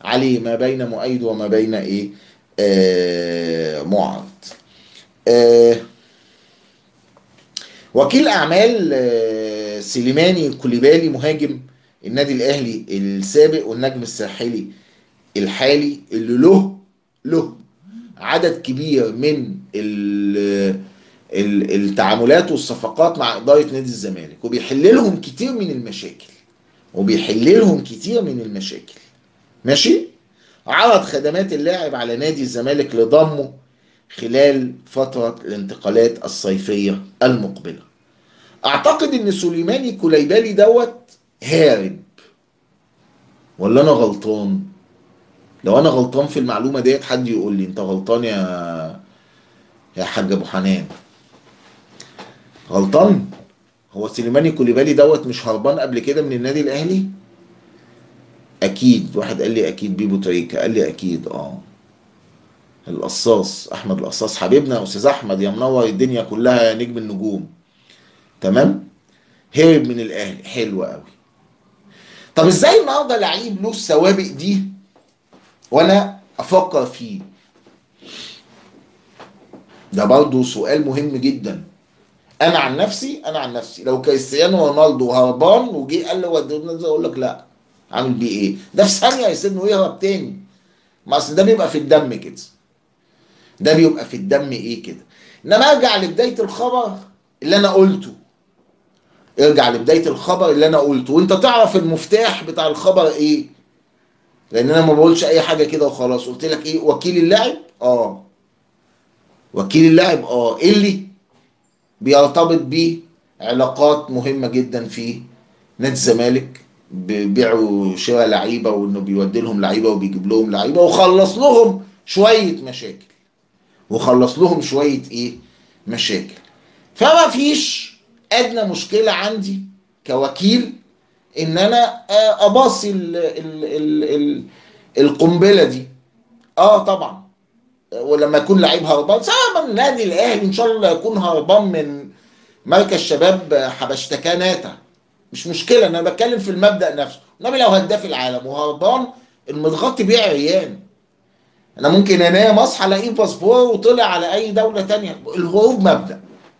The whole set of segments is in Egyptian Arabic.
عليه ما بين مؤيد وما بين ايه آه معارض آه وكيل اعمال آه سليماني كوليبالي مهاجم النادي الاهلي السابق والنجم الساحلي الحالي اللي له له عدد كبير من ال- ال- التعاملات والصفقات مع اداره نادي الزمالك وبيحل لهم كتير من المشاكل وبيحل لهم كتير من المشاكل ماشي عرض خدمات اللاعب على نادي الزمالك لضمه خلال فترة الانتقالات الصيفية المقبلة اعتقد ان سليماني كليبالي دوت هارب ولا انا غلطان لو انا غلطان في المعلومة ديت حد يقول لي انت غلطان يا يا حاج ابو حنان غلطان هو سليماني كوليبالي دوت مش هربان قبل كده من النادي الاهلي اكيد واحد قال لي اكيد بيبو تريكا قال لي اكيد اه القصاص احمد القصاص حبيبنا يا استاذ احمد يا منور الدنيا كلها يا نجم النجوم تمام هرب من الاهلي حلو قوي طب ازاي النهارده لعيب له السوابق دي وانا افكر فيه ده برضه سؤال مهم جدا انا عن نفسي انا عن نفسي لو كريستيانو رونالدو هربان وجي قال لي ودوني اقول لك لا عامل بيه ايه ده في ثانيه يسيبني ويهرب تاني ما اصل ده بيبقى في الدم كده ده بيبقى في الدم ايه كده انما ارجع لبدايه الخبر اللي انا قلته ارجع لبدايه الخبر اللي انا قلته وانت تعرف المفتاح بتاع الخبر ايه لان انا ما بقولش اي حاجه كده وخلاص قلت لك ايه وكيل اللاعب اه وكيل اللاعب اه اللي بيرتبط بيه علاقات مهمه جدا في نادي الزمالك بيع وشراء لعيبه وانه بيودي لهم لعيبه وبيجيب لهم لعيبه وخلص لهم شويه مشاكل وخلص لهم شويه ايه مشاكل فما فيش ادنى مشكله عندي كوكيل ان انا اباصي ال ال ال ال القنبله دي اه طبعا ولما يكون لعيب هربان سواء من النادي الاهلي ان شاء الله يكون هربان من مركز شباب حبشتكاه ناتا مش مشكله انا بتكلم في المبدا نفسه انما لو هداف العالم وهربان المتغطي بيه عريان انا ممكن انام اصحى الاقيه باسبور وطلع على اي دوله تانية الهروب مبدا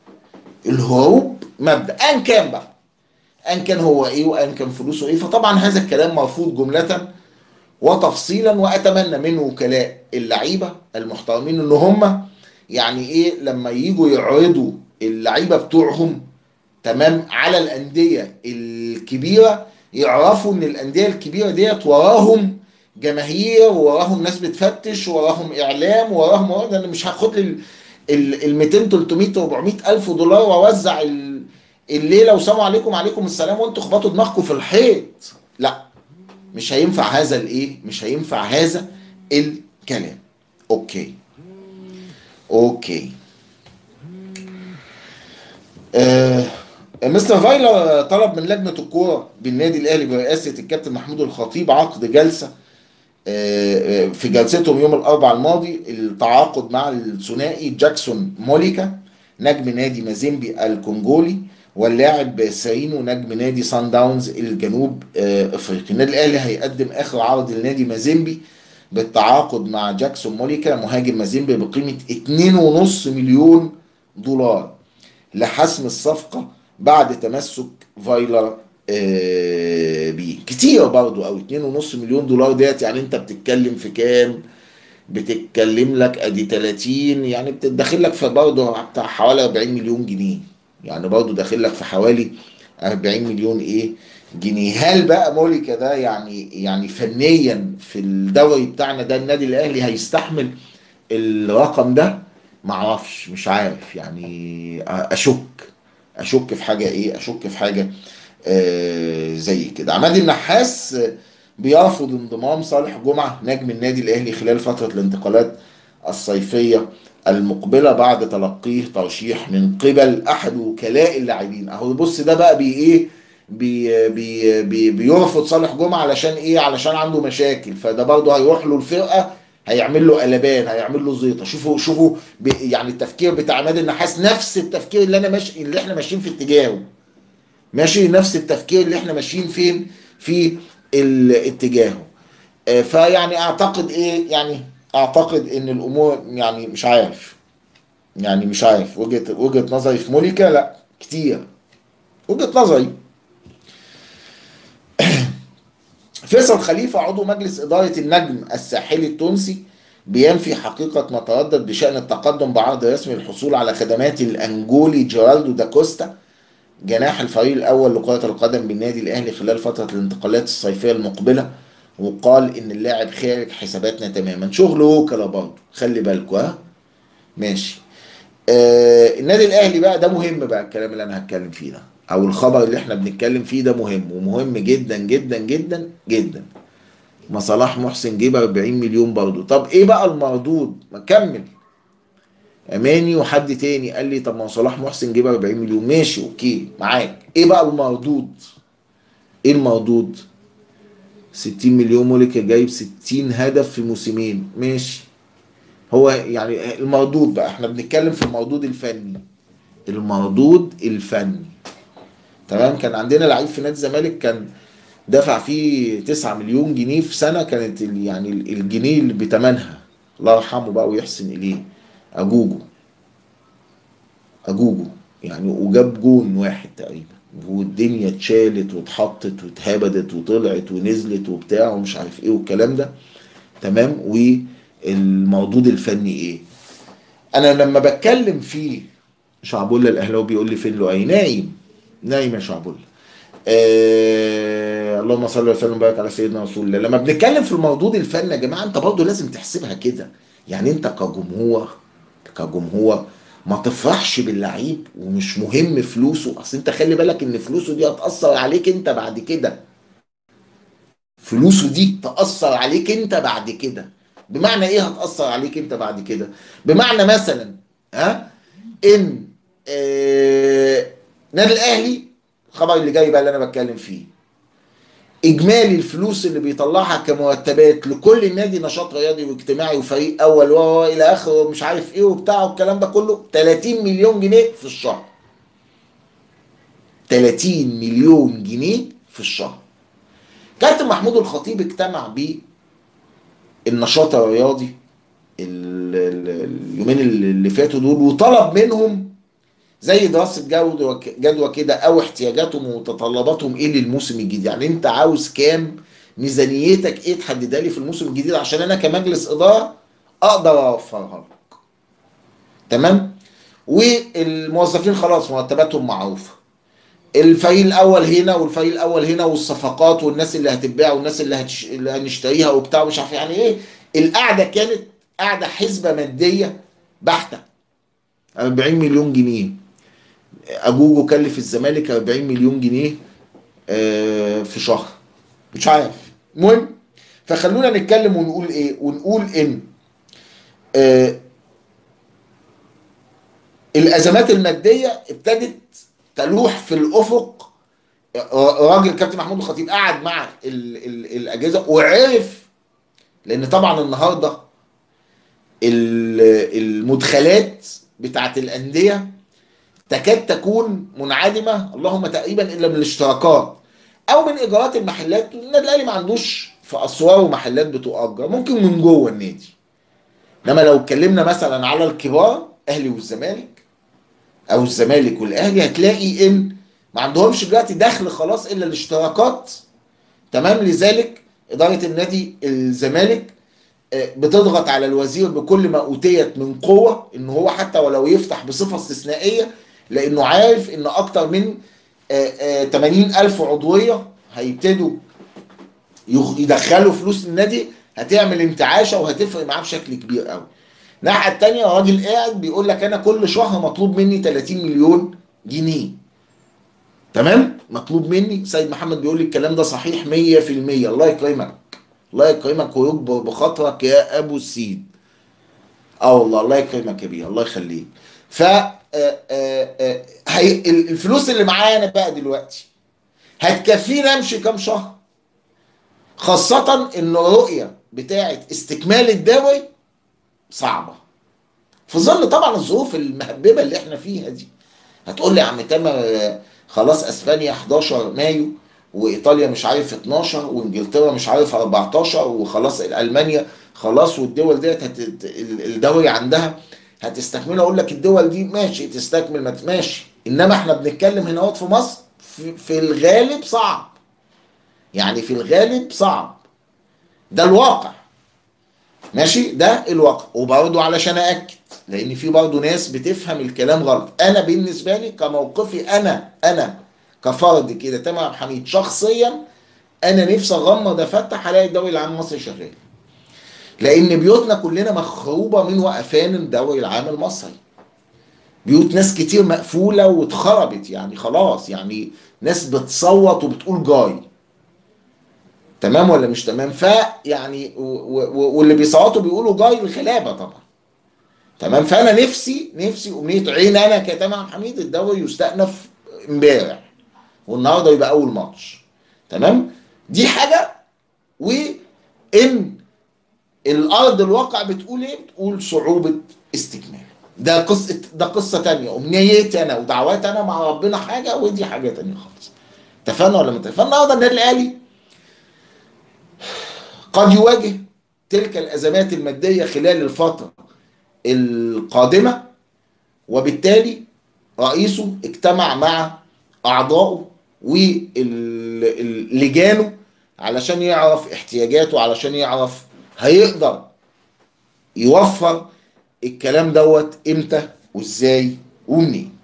الهروب مبدا ان كان بقى ان كان هو ايه وان كان فلوسه ايه فطبعا هذا الكلام مرفوض جمله وتفصيلا واتمنى من وكلاء اللعيبه المحترمين ان هم يعني ايه لما يجوا يعرضوا اللعيبه بتوعهم تمام على الانديه الكبيره يعرفوا ان الانديه الكبيره ديت وراهم جماهير وراهم ناس بتفتش وراهم اعلام وراهم ورا انا مش هاخد لي ال 200 300 400 الف دولار واوزع الليله وسلام عليكم عليكم السلام وانتوا اخبطوا دماغكم في الحيط لا مش هينفع هذا الايه مش هينفع هذا الكلام اوكي اوكي آه مستر فايلر طلب من لجنه الكوره بالنادي الاهلي برئاسه الكابتن محمود الخطيب عقد جلسه في جلستهم يوم الاربعاء الماضي التعاقد مع الثنائي جاكسون موليكا نجم نادي مازيمبي الكونجولي واللاعب ساينو نجم نادي سان داونز الجنوب افريقي النادي الاهلي هيقدم اخر عرض لنادي مازيمبي بالتعاقد مع جاكسون موليكا مهاجم مازيمبي بقيمه 2.5 مليون دولار لحسم الصفقه بعد تمسك فايلر بيه كتير برضو او 2.5 مليون دولار ديت يعني انت بتتكلم في كام بتتكلم لك ادي 30 يعني بتدخل لك في برضه بتاع حوالي 40 مليون جنيه يعني برضه داخل لك في حوالي 40 مليون ايه جنيه هل بقى موليكا ده يعني يعني فنيا في الدوري بتاعنا ده النادي الاهلي هيستحمل الرقم ده معرفش مش عارف يعني اشك اشك في حاجه ايه اشك في حاجه آه زي كده عماد النحاس بيرفض انضمام صالح جمعه نجم النادي الاهلي خلال فتره الانتقالات الصيفيه المقبله بعد تلقيه ترشيح من قبل احد وكلاء اللاعبين اهو بص ده بقى بي ايه بي بي بي بيرفض صالح جمعه علشان ايه علشان عنده مشاكل فده برضه هيروح له الفرقه هيعمل له قلبان هيعمل له زيطه شوفوا شوفوا يعني التفكير بتاع عماد النحاس نفس التفكير اللي انا ماشي اللي احنا ماشيين في اتجاهه ماشي نفس التفكير اللي احنا ماشيين فين في اتجاهه آه، فيعني اعتقد ايه يعني اعتقد ان الامور يعني مش عارف يعني مش عارف وجهة وجهة نظري في موليكا لا كتير وجهة نظري فيصل خليفة عضو مجلس إدارة النجم الساحلي التونسي بينفي حقيقة ما تردد بشأن التقدم بعرض رسمي للحصول على خدمات الأنجولي جيرالدو داكوستا جناح الفريق الأول لكرة القدم بالنادي الأهلي خلال فترة الانتقالات الصيفية المقبلة وقال إن اللاعب خارج حساباتنا تماما شغل وكلاء برضه خلي بالكوا ها ماشي آه النادي الأهلي بقى ده مهم بقى الكلام اللي أنا هتكلم فيه ده أو الخبر اللي إحنا بنتكلم فيه ده مهم ومهم جدا جدا جدا جدا ما صلاح محسن جيب 40 مليون برضه طب ايه بقى المردود ما كمل اماني وحد تاني قال لي طب ما صلاح محسن جيب 40 مليون ماشي اوكي معاك ايه بقى المردود ايه المردود 60 مليون مولك جايب 60 هدف في موسمين ماشي هو يعني المردود بقى احنا بنتكلم في المردود الفني المردود الفني تمام كان عندنا لعيب في نادي الزمالك كان دفع فيه 9 مليون جنيه في سنه كانت ال- يعني ال- الجنيه اللي بتمنها الله يرحمه بقى ويحسن اليه اجوجو اجوجو يعني وجاب جون واحد تقريبا والدنيا اتشالت واتحطت واتهبدت وطلعت ونزلت وبتاع ومش عارف ايه والكلام ده تمام والمردود الفني ايه انا لما بتكلم فيه شعبولة الاهلاوي بيقول لي فين له اي نايم نايم يا شعبولة آه اللهم صل وسلم وبارك على سيدنا رسول الله لما بنتكلم في المردود الفني يا جماعه انت برضه لازم تحسبها كده يعني انت كجمهور كجمهور ما تفرحش باللعيب ومش مهم فلوسه اصل انت خلي بالك ان فلوسه دي هتاثر عليك انت بعد كده فلوسه دي تاثر عليك انت بعد كده بمعنى ايه هتاثر عليك انت بعد كده بمعنى مثلا ها ان آه نادي الاهلي الخبر اللي جاي بقى اللي انا بتكلم فيه اجمالي الفلوس اللي بيطلعها كمرتبات لكل نادي نشاط رياضي واجتماعي وفريق اول و الى اخره ومش عارف ايه وبتاع والكلام ده كله 30 مليون جنيه في الشهر 30 مليون جنيه في الشهر كابتن محمود الخطيب اجتمع ب النشاط الرياضي ال- ال- اليومين اللي فاتوا دول وطلب منهم زي دراسه جدوى جدوى كده او احتياجاتهم ومتطلباتهم ايه للموسم الجديد يعني انت عاوز كام ميزانيتك ايه تحددها لي في الموسم الجديد عشان انا كمجلس اداره اقدر اوفرها لك تمام والموظفين خلاص مرتباتهم معروفه الفريق الاول هنا والفريق الاول هنا والصفقات والناس اللي هتتباع والناس اللي, هتش... اللي هنشتريها وبتاع مش عارف يعني ايه القعده كانت قعده حسبه ماديه بحته 40 مليون جنيه اجوجو كلف الزمالك 40 مليون جنيه آه، في شهر مش عارف المهم فخلونا نتكلم ونقول ايه ونقول ان آه، الازمات الماديه ابتدت تلوح في الافق راجل كابتن محمود الخطيب قعد مع ال ال الاجهزه وعرف لان طبعا النهارده ال- المدخلات بتاعت الانديه تكاد تكون منعدمه اللهم تقريبا الا من الاشتراكات او من ايجارات المحلات النادي الاهلي ما عندوش في اسوار ومحلات بتؤجر ممكن من جوه النادي انما لو اتكلمنا مثلا على الكبار اهلي والزمالك او الزمالك والاهلي هتلاقي ان ما عندهمش دلوقتي دخل خلاص الا الاشتراكات تمام لذلك اداره النادي الزمالك آه، بتضغط على الوزير بكل ما اوتيت من قوه ان هو حتى ولو يفتح بصفه استثنائيه لانه عارف ان اكتر من آه، آه، 80 الف عضويه هيبتدوا يخ- يدخلوا فلوس النادي هتعمل انتعاشه وهتفرق معاه بشكل كبير قوي الناحيه التانيه راجل قاعد بيقول لك انا كل شهر مطلوب مني 30 مليون جنيه تمام مطلوب مني سيد محمد بيقول لي الكلام ده صحيح 100% الله يكرمك الله يكرمك ويكبر بخاطرك يا ابو السيد اه والله الله يكرمك يا بيه الله يخليك ف آه، آه، آه، هي ال- الفلوس اللي معايا انا بقى دلوقتي هتكفيني امشي كام شهر خاصة ان الرؤية بتاعت استكمال الدوري صعبة في ظل طبعا الظروف المهببة اللي احنا فيها دي هتقول لي يا عم تامر آه، خلاص اسبانيا 11 مايو وايطاليا مش عارف 12 وانجلترا مش عارف 14 وخلاص المانيا خلاص والدول ديت هت... الدوري عندها هتستكمله اقول لك الدول دي ماشي تستكمل ما ماشي انما احنا بنتكلم هنا في مصر في, في الغالب صعب يعني في الغالب صعب ده الواقع ماشي ده الواقع وبرضه علشان ااكد لان في برضه ناس بتفهم الكلام غلط انا بالنسبه لي كموقفي انا انا كفرد كده تمام حميد شخصيا انا نفسي اغمض افتح الاقي الدوري العام المصري شغال لان بيوتنا كلنا مخروبه من وقفان الدوري العام المصري بيوت ناس كتير مقفوله واتخربت يعني خلاص يعني ناس بتصوت وبتقول جاي تمام ولا مش تمام فيعني واللي بيصوتوا بيقولوا جاي الغلابه طبعا تمام فانا نفسي نفسي امنيه عين انا كتمام حميد الدوري يستأنف امبارح والنهارده يبقى اول ماتش تمام دي حاجه وان الارض الواقع بتقول ايه بتقول صعوبه استكمال ده قصه ده قصه تانية امنيتي انا ودعواتي انا مع ربنا حاجه ودي حاجه تانية خالص اتفقنا ولا ما اتفقنا النهارده النادي الاهلي قد يواجه تلك الازمات الماديه خلال الفتره القادمه وبالتالي رئيسه اجتمع مع اعضائه ولجانه علشان يعرف احتياجاته علشان يعرف هيقدر يوفر الكلام دوت امتى وازاي ومنين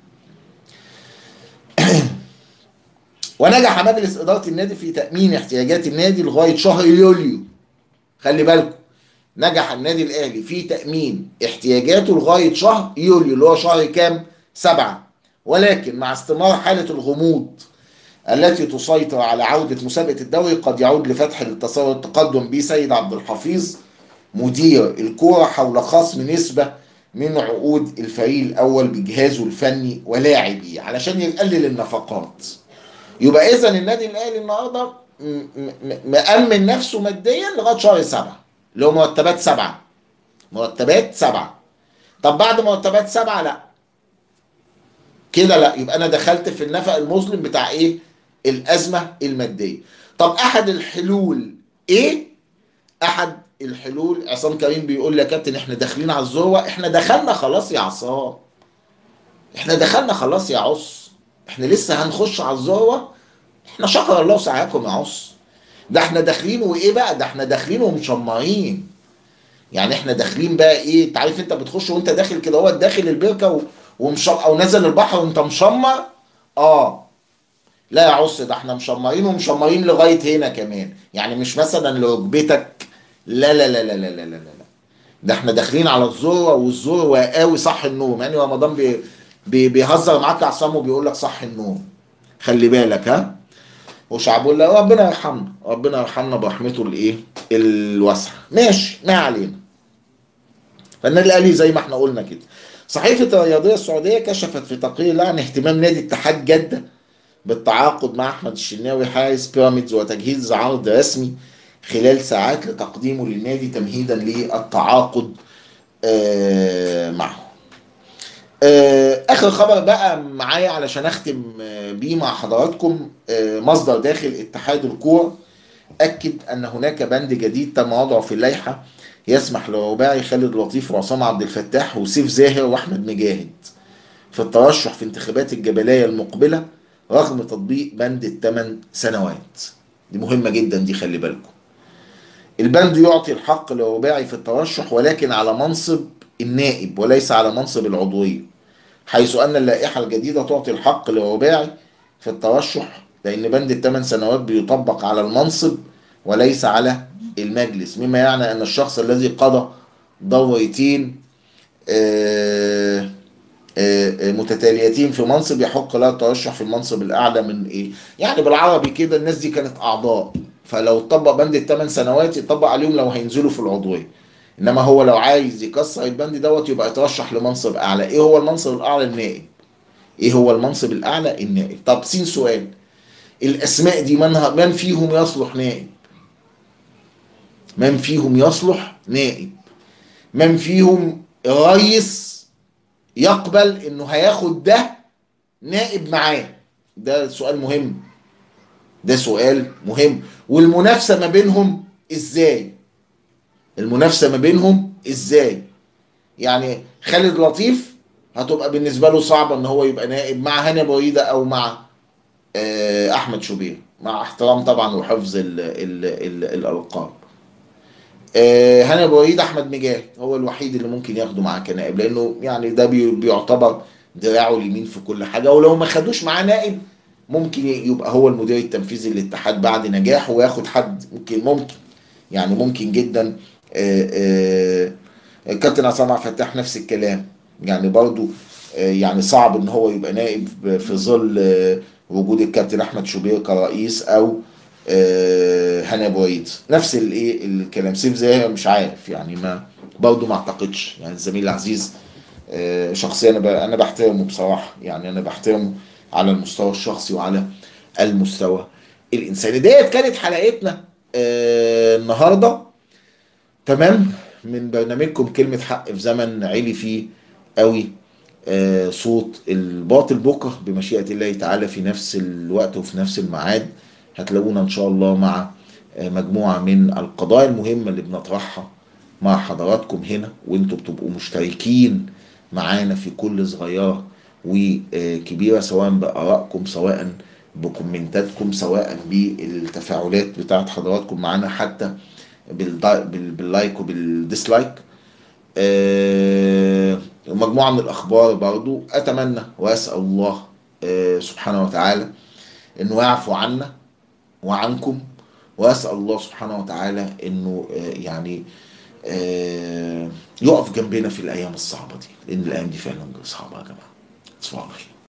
ونجح مجلس إدارة النادي في تأمين احتياجات النادي لغاية شهر يوليو خلي بالكم نجح النادي الأهلي في تأمين احتياجاته لغاية شهر يوليو اللي هو شهر كام؟ سبعة ولكن مع استمرار حالة الغموض التي تسيطر على عودة مسابقة الدوري قد يعود لفتح التصور التقدم به سيد عبد الحفيظ مدير الكورة حول خصم نسبة من عقود الفريق الأول بجهازه الفني ولاعبيه علشان يقلل النفقات يبقى إذا النادي الأهلي النهارده مأمن نفسه ماديا لغاية شهر سبعة اللي هو مرتبات سبعة مرتبات سبعة طب بعد مرتبات سبعة لا كده لا يبقى انا دخلت في النفق المظلم بتاع ايه الازمه الماديه طب احد الحلول ايه احد الحلول عصام كريم بيقول لي يا كابتن احنا داخلين على الذروه احنا دخلنا خلاص يا عصام احنا دخلنا خلاص يا عص احنا لسه هنخش على الذروه احنا شكر الله سعاكم يا عص ده احنا داخلين وايه بقى ده احنا داخلين ومشمرين يعني احنا داخلين بقى ايه انت عارف انت بتخش وانت داخل كده هو داخل البركه و... ومش او نزل البحر وانت مشمر اه لا يا عص ده احنا مشمرين ومشمرين لغايه هنا كمان يعني مش مثلا لركبتك لا لا لا لا لا لا لا لا ده احنا داخلين على الذروه والذروه قوي صح النوم يعني رمضان بي بي بيهزر معاك يا عصام وبيقول لك صح النوم خلي بالك ها وشعبول لا ربنا يرحمنا ربنا يرحمنا برحمته الايه الواسعه ماشي ما علينا فالنادي الاهلي زي ما احنا قلنا كده صحيفة الرياضية السعودية كشفت في تقرير لها عن اهتمام نادي اتحاد جدة بالتعاقد مع أحمد الشناوي حارس بيراميدز وتجهيز عرض رسمي خلال ساعات لتقديمه للنادي تمهيدا للتعاقد معه. آخر خبر بقى معايا علشان أختم بيه مع حضراتكم مصدر داخل اتحاد الكورة أكد أن هناك بند جديد تم وضعه في اللائحة يسمح لرباعي خالد لطيف وعصام عبد الفتاح وسيف زاهر واحمد مجاهد في الترشح في انتخابات الجبليه المقبله رغم تطبيق بند الثمان سنوات دي مهمه جدا دي خلي بالكم البند يعطي الحق لرباعي في الترشح ولكن على منصب النائب وليس على منصب العضويه حيث ان اللائحه الجديده تعطي الحق لرباعي في الترشح لان بند الثمان سنوات بيطبق على المنصب وليس على المجلس مما يعني أن الشخص الذي قضى دورتين متتاليتين في منصب يحق له الترشح في المنصب الأعلى من إيه يعني بالعربي كده الناس دي كانت أعضاء فلو طبق بند الثمان سنوات يطبق عليهم لو هينزلوا في العضوية إنما هو لو عايز يكسر البند دوت يبقى يترشح لمنصب أعلى إيه هو المنصب الأعلى النائب إيه هو المنصب الأعلى النائب طب سين سؤال الأسماء دي من, من فيهم يصلح نائب من فيهم يصلح نائب من فيهم رئيس يقبل انه هياخد ده نائب معاه ده سؤال مهم ده سؤال مهم والمنافسه ما بينهم ازاي المنافسه ما بينهم ازاي يعني خالد لطيف هتبقى بالنسبه له صعبه ان هو يبقى نائب مع هاني بريده او مع آه، احمد شوبير مع احترام طبعا وحفظ ال ال ال الالقاب آه، هاني بريده احمد مجاهد هو الوحيد اللي ممكن ياخده معاه كنائب لانه يعني ده بي- بيعتبر دراعه اليمين في كل حاجه ولو ما خدوش معاه نائب ممكن يبقى هو المدير التنفيذي للاتحاد بعد نجاحه وياخد حد ممكن ممكن يعني ممكن جدا آه، آه، الكابتن عصام عبد الفتاح نفس الكلام يعني برضو آه، يعني صعب ان هو يبقى نائب في ظل آه، وجود الكابتن احمد شوبير كرئيس او آه، هاني ابو عيد نفس الايه الكلام سيف زاهر مش عارف يعني ما برضو ما اعتقدش يعني الزميل العزيز آه، شخصيا انا ب- انا بحترمه بصراحه يعني انا بحترمه على المستوى الشخصي وعلى المستوى الانساني ديت كانت حلقتنا آه، النهارده تمام من برنامجكم كلمة حق في زمن عالي فيه قوي آه، صوت الباطل بكرة بمشيئة الله تعالى في نفس الوقت وفي نفس الميعاد هتلاقونا إن شاء الله مع آه، مجموعة من القضايا المهمة اللي بنطرحها مع حضراتكم هنا وانتوا بتبقوا مشتركين معانا في كل صغيرة وكبيرة سواء بآرائكم سواء بكومنتاتكم سواء بالتفاعلات بتاعت حضراتكم معانا حتى بالدا- بال- باللايك وبالديسلايك آه، ومجموعة من الأخبار برضو أتمنى وأسأل الله آه، سبحانه وتعالى إنه يعفو عنا وعنكم وأسأل الله سبحانه وتعالى إنه آه، يعني آه، يقف جنبنا في الأيام الصعبة دي لأن الأيام دي فعلا صعبة يا جماعة تصبحوا على خير